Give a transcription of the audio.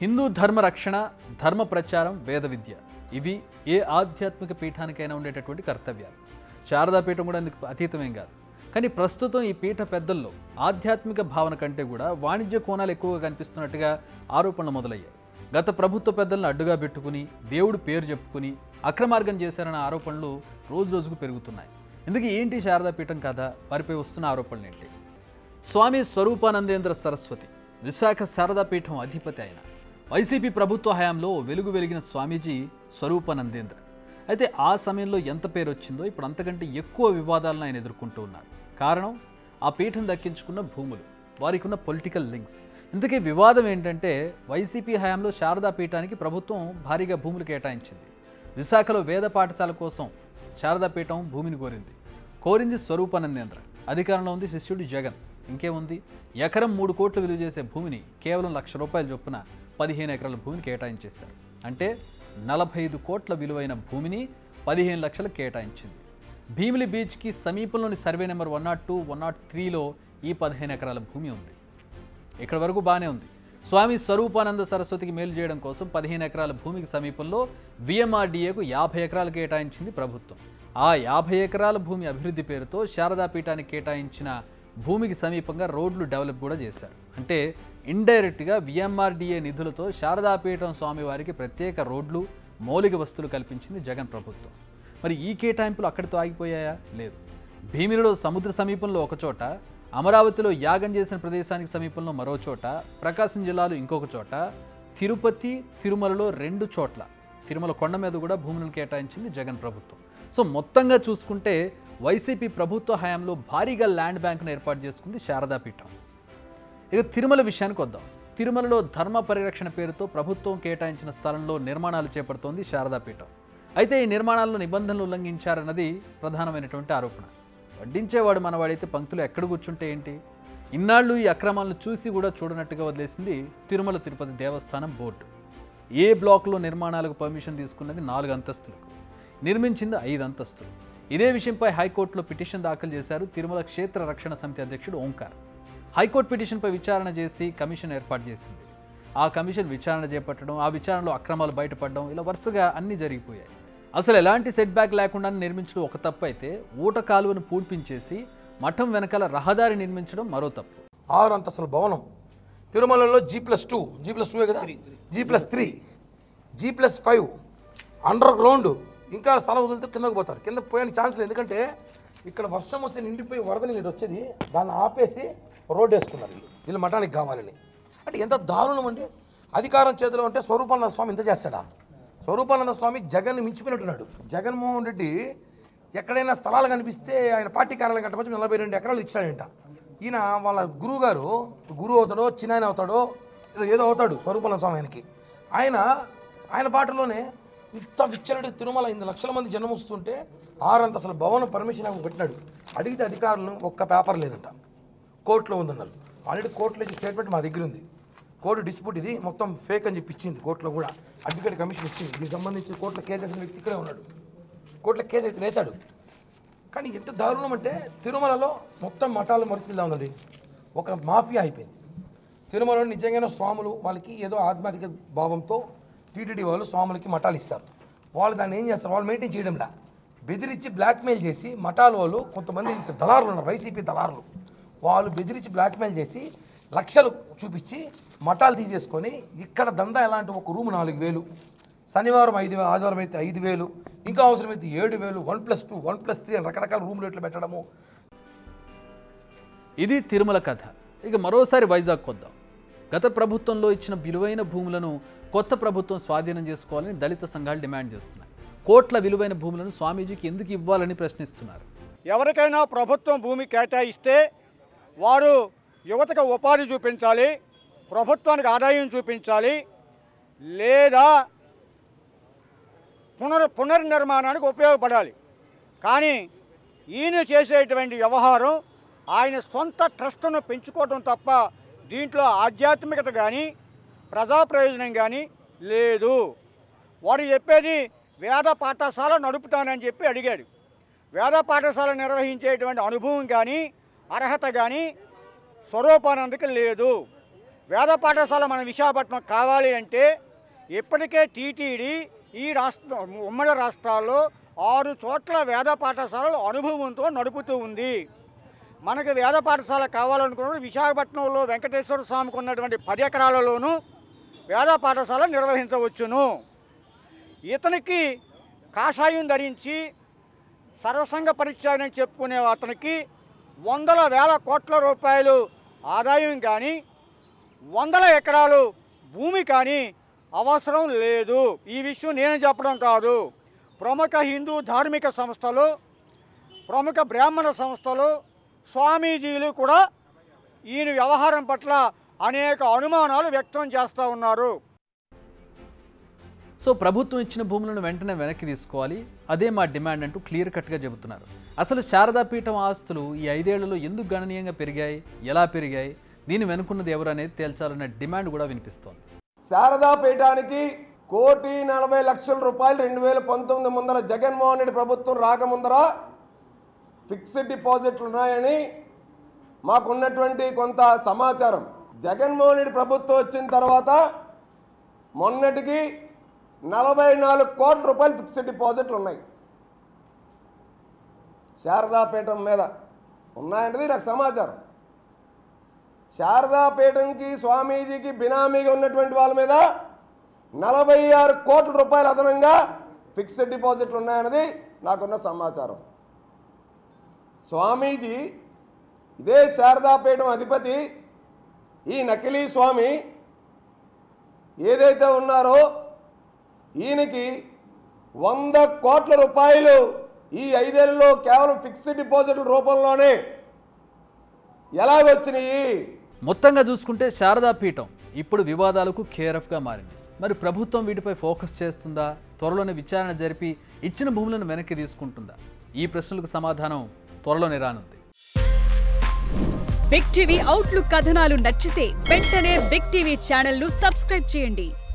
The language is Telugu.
హిందూ ధర్మ రక్షణ ధర్మ ప్రచారం వేద విద్య ఇవి ఏ ఆధ్యాత్మిక పీఠానికైనా ఉండేటటువంటి కర్తవ్యాలు శారదా పీఠం కూడా అందుకు అతీతమేం కాదు కానీ ప్రస్తుతం ఈ పీఠ పెద్దల్లో ఆధ్యాత్మిక భావన కంటే కూడా వాణిజ్య కోణాలు ఎక్కువగా కనిపిస్తున్నట్టుగా ఆరోపణలు మొదలయ్యాయి గత ప్రభుత్వ పెద్దలను అడ్డుగా పెట్టుకుని దేవుడు పేరు చెప్పుకుని అక్రమార్గం చేశారన్న ఆరోపణలు రోజు రోజుకు పెరుగుతున్నాయి ఇందుకు ఏంటి శారదా పీఠం కథ వారిపై వస్తున్న ఆరోపణలు ఏంటి స్వామి స్వరూపానందేంద్ర సరస్వతి విశాఖ శారదా పీఠం అధిపతి అయిన వైసీపీ ప్రభుత్వ హయాంలో వెలుగు వెలిగిన స్వామీజీ స్వరూపానందేంద్ర అయితే ఆ సమయంలో ఎంత పేరు వచ్చిందో ఇప్పుడు అంతకంటే ఎక్కువ వివాదాలను ఆయన ఎదుర్కొంటూ ఉన్నారు కారణం ఆ పీఠం దక్కించుకున్న భూములు వారికి ఉన్న పొలిటికల్ లింక్స్ ఇంతకీ వివాదం ఏంటంటే వైసీపీ హయాంలో శారదా పీఠానికి ప్రభుత్వం భారీగా భూములు కేటాయించింది విశాఖలో వేద పాఠశాల కోసం శారదా పీఠం భూమిని కోరింది కోరింది స్వరూపానందేంద్ర అధికారంలో ఉంది శిష్యుడు జగన్ ఇంకేముంది ఎకరం మూడు కోట్లు విలువ చేసే భూమిని కేవలం లక్ష రూపాయల చొప్పున పదిహేను ఎకరాల భూమిని కేటాయించేశారు అంటే నలభై ఐదు కోట్ల విలువైన భూమిని పదిహేను లక్షలు కేటాయించింది భీమిలి బీచ్కి సమీపంలోని survey number one not two one not త్రీలో ఈ పదిహేను ఎకరాల భూమి ఉంది ఇక్కడ వరకు బాగానే ఉంది స్వామి స్వరూపానంద సరస్వతికి మేలు చేయడం కోసం పదిహేను ఎకరాల భూమికి సమీపంలో విఎంఆర్డీఏకు యాభై ఎకరాలు కేటాయించింది ప్రభుత్వం ఆ యాభై ఎకరాల భూమి అభివృద్ధి పేరుతో శారదా పీఠానికి కేటాయించిన భూమికి సమీపంగా రోడ్లు డెవలప్ కూడా చేశారు అంటే ఇండైరెక్ట్గా విఎంఆర్డీఏ నిధులతో శారదాపీఠం స్వామివారికి ప్రత్యేక రోడ్లు మౌలిక వస్తువులు కల్పించింది జగన్ ప్రభుత్వం మరి ఈ కేటాయింపులు అక్కడితో ఆగిపోయాయా లేదు భీమిలిలో సముద్ర సమీపంలో ఒక చోట అమరావతిలో యాగం చేసిన ప్రదేశానికి సమీపంలో మరో చోట ప్రకాశం జిల్లాలో ఇంకొక చోట తిరుపతి తిరుమలలో రెండు చోట్ల తిరుమల కొండ మీద కూడా భూములను కేటాయించింది జగన్ ప్రభుత్వం సో మొత్తంగా చూసుకుంటే వైసీపీ ప్రభుత్వ హయాంలో భారీగా ల్యాండ్ బ్యాంకును ఏర్పాటు చేసుకుంది శారదా పీఠం ఇక తిరుమల విషయానికి వద్దాం తిరుమలలో ధర్మ పరిరక్షణ పేరుతో ప్రభుత్వం కేటాయించిన స్థలంలో నిర్మాణాలు చేపడుతోంది శారదా పీఠం అయితే ఈ నిర్మాణాల్లో నిబంధనలు ఉల్లంఘించారన్నది ప్రధానమైనటువంటి ఆరోపణ వడ్డించేవాడు మనవాడైతే పంక్తులు ఎక్కడ కూర్చుంటే ఏంటి ఇన్నాళ్ళు ఈ అక్రమాలను చూసి కూడా చూడనట్టుగా వదిలేసింది తిరుమల తిరుపతి దేవస్థానం బోర్డు ఏ బ్లాక్లో నిర్మాణాలకు పర్మిషన్ తీసుకున్నది నాలుగు అంతస్తులకు నిర్మించింది ఐదు అంతస్తులు ఇదే విషయంపై హైకోర్టులో పిటిషన్ దాఖలు చేశారు తిరుమల క్షేత్ర రక్షణ సమితి అధ్యక్షుడు ఓంకార్ హైకోర్టు పిటిషన్పై విచారణ చేసి కమిషన్ ఏర్పాటు చేసింది ఆ కమిషన్ విచారణ చేపట్టడం ఆ విచారణలో అక్రమాలు బయటపడడం ఇలా వరుసగా అన్నీ జరిగిపోయాయి అసలు ఎలాంటి సెట్ బ్యాక్ లేకుండా నిర్మించడం ఒక తప్పు అయితే ఊట కాలువను పూడ్పించేసి మఠం వెనకాల రహదారి నిర్మించడం మరో తప్పు ఆరు అంతస్తుల భవనం తిరుమలలో G plus two G plus two కదా G plus three G plus five under ground ఇంకా స్థలం వదిలితే కిందకు పోతారు కింద పోయని ఛాన్స్ లేదు ఎందుకంటే ఇక్కడ వర్షం వస్తే నిండిపోయి వరద నీళ్ళు వచ్చేది దాన్ని ఆపేసి రోడ్డు వేసుకున్నారు వీళ్ళు వీళ్ళు మఠానికి కావాలని అంటే ఎంత దారుణం అండి అధికారం చేతిలో ఉంటే స్వరూపానంద స్వామి ఇంత చేస్తాడా స్వరూపానంద స్వామి జగన్ మించిపోయినట్టున్నాడు జగన్మోహన్ రెడ్డి ఎక్కడైనా స్థలాలు కనిపిస్తే ఆయన పార్టీ కార్యాలయం కట్టవచ్చు నలభై రెండు ఎకరాలు ఇచ్చాడంట ఈయన వాళ్ళ గురువు గారు గురువు అవుతాడో చిన్నాయన అవుతాడో ఏదో ఏదో అవుతాడు స్వరూపానంద స్వామి ఆయనకి ఆయన ఆయన పాటలోనే ఇంత విచ్చలటి తిరుమల ఎనిమిది లక్షల మంది జనం వస్తుంటే ఆరంతస్తుల భవనం పర్మిషన్ ఆమె పెట్టినాడు అడిగితే అధికారులు ఒక్క పేపర్ లేదంట కోర్టులో ఉందన్నారు ఆల్రెడీ కోర్టులో ఇచ్చిన స్టేట్మెంట్ మా దగ్గర ఉంది కోర్టు డిస్ప్యూట్ ఇది మొత్తం ఫేక్ అని చెప్పి ఇచ్చింది కోర్టులో కూడా అడ్వకేట్ కమిషన్ ఇచ్చింది దీనికి సంబంధించి కోర్టులో కేసు వేసిన వ్యక్తి ఇక్కడే ఉన్నాడు కోర్టులో కేసు అయితే వేశాడు కానీ ఎంత దారుణం అంటే తిరుమలలో మొత్తం మఠాలు పరిస్థితిలో ఉందండి ఒక మాఫియా అయిపోయింది తిరుమలలో నిజంగానే స్వాములు వాళ్ళకి ఏదో ఆధ్యాత్మిక భావంతో టీటీడీ వాళ్ళు స్వాములకి మఠాలు ఇస్తారు వాళ్ళు దాన్ని ఏం చేస్తారు వాళ్ళు మెయింటైన్ చేయడంలా బెదిరించి బ్లాక్మెయిల్ చేసి మఠాల వాళ్ళు కొంతమంది ఇంకా దళారులు ఉన్నారు వైసీపీ దళారులు వాళ్ళు బెదిరించి బ్లాక్మెయిల్ చేసి లక్షలు చూపించి మఠాలు తీసేసుకొని ఇక్కడ దందా ఎలాంటి ఒక రూమ్ నాలుగు వేలు శనివారం ఐదు వే- ఆదివారం అయితే ఐదు వేలు ఇంకా అవసరమైతే ఏడు వేలు one plus two one plus three అని రకరకాల రూమ్ రేట్లు పెట్టడము ఇది తిరుమల కథ ఇక మరోసారి వైజాగ్ కొద్దాం గత ప్రభుత్వంలో iచ్చిన విలువైన భూములను కొత్త ప్రభుత్వం స్వాధీనం చేసుకోవాలని దళిత సంఘాలు డిమాండ్ చేస్తున్నాయి కోట్ల విలువైన భూములను స్వామీజీకి ఎందుకు ఇవ్వాలని ప్రశ్నిస్తున్నారు ఎవరికైనా ప్రభుత్వం భూమి కేటాయిస్తే వారు యువతకు ఉపాధి చూపించాలి ప్రభుత్వానికి ఆదాయం చూపించాలి లేదా పునర్ పునర్నిర్మాణానికి ఉపయోగపడాలి కానీ ఈయన చేసేటువంటి వ్యవహారం ఆయన సొంత ట్రస్ట్ను పెంచుకోవడం తప్ప దీంట్లో ఆధ్యాత్మికత కానీ ప్రజా ప్రయోజనం కానీ లేదు వారు చెప్పేది వేద పాఠశాల నడుపుతానని చెప్పి అడిగాడు వేద పాఠశాల నిర్వహించేటువంటి అనుభవం కానీ అర్హత కానీ స్వరూపానందకి లేదు వేద పాఠశాల మన విశాఖపట్నం కావాలి అంటే ఇప్పటికే టీటీడీ ఈ రాష్ట్ర ఉమ్మడి రాష్ట్రాల్లో ఆరు చోట్ల వేద పాఠశాలలు అనుభవంతో నడుపుతూ ఉంది మనకి వేద పాఠశాల కావాలనుకున్నప్పుడు విశాఖపట్నంలో వెంకటేశ్వర స్వామికి ఉన్నటువంటి పది ఎకరాలలోనూ వేద పాఠశాల నిర్వహించవచ్చును ఇతనికి కాషాయం ధరించి సర్వసంగ పరిచయం చెప్పుకునే అతనికి వందల వేల కోట్ల రూపాయలు ఆదాయం కానీ వందల ఎకరాలు భూమి కానీ అవసరం లేదు ఈ విషయం నేను చెప్పడం కాదు ప్రముఖ హిందూ ధార్మిక సంస్థలు ప్రముఖ బ్రాహ్మణ సంస్థలు స్వామీజీలు కూడా ఈయన వ్యవహారం పట్ల అనేక అనుమానాలు వ్యక్తం చేస్తూ ఉన్నారు సో ప్రభుత్వం ఇచ్చిన భూములను వెంటనే వెనక్కి తీసుకోవాలి అదే మా డిమాండ్ అంటూ క్లియర్ కట్గా చెబుతున్నారు అసలు శారదాపీఠం ఆస్తులు ఈ ఐదేళ్లలో ఎందుకు గణనీయంగా పెరిగాయి ఎలా పెరిగాయి దీని వెనుకున్నది ఎవరు అనేది తేల్చాలన్న డిమాండ్ కూడా వినిపిస్తోంది శారదాపీఠానికి కోటి నలభై లక్షల రూపాయలు రెండు వేల పంతొమ్మిది ముందర జగన్మోహన్ రెడ్డి ప్రభుత్వం రాకముందర ఫిక్స్డ్ డిపాజిట్లు ఉన్నాయని మాకున్నటువంటి కొంత సమాచారం జగన్మోహన్ రెడ్డి ప్రభుత్వం వచ్చిన తర్వాత మొన్నటికి నలభై నాలుగు కోట్ల రూపాయలు ఫిక్స్డ్ డిపాజిట్లు ఉన్నాయి శారదాపీఠం మీద ఉన్నాయన్నది నాకు సమాచారం శారదాపీఠంకి స్వామీజీకి బినామీగా ఉన్నటువంటి వాళ్ళ మీద నలభై ఆరు కోట్ల రూపాయలు అదనంగా ఫిక్స్డ్ డిపాజిట్లు ఉన్నాయన్నది నాకున్న సమాచారం స్వామీజీ ఇదే శారదాపీఠం అధిపతి ఈ నకిలీ స్వామి ఏదైతే ఉన్నారో ఈయనకి వంద కోట్ల రూపాయలు ఈ ఐదేళ్లలో కేవలం ఫిక్స్డ్ డిపాజిట్ల రూపంలోనే ఎలాగొచ్చినాయి మొత్తంగా చూసుకుంటే శారదాపీఠం ఇప్పుడు వివాదాలకు కేరఫ్గా మారింది మరి ప్రభుత్వం వీటిపై ఫోకస్ చేస్తుందా త్వరలోనే విచారణ జరిపి ఇచ్చిన భూములను వెనక్కి తీసుకుంటుందా ఈ ప్రశ్నలకు సమాధానం త్వరలోనే రానుంది బిగ్ టీవీ అవుట్లుక్ కథనాలు నచ్చితే వెంటనే బిగ్ టీవీ ఛానల్ ను సబ్స్క్రైబ్ చేయండి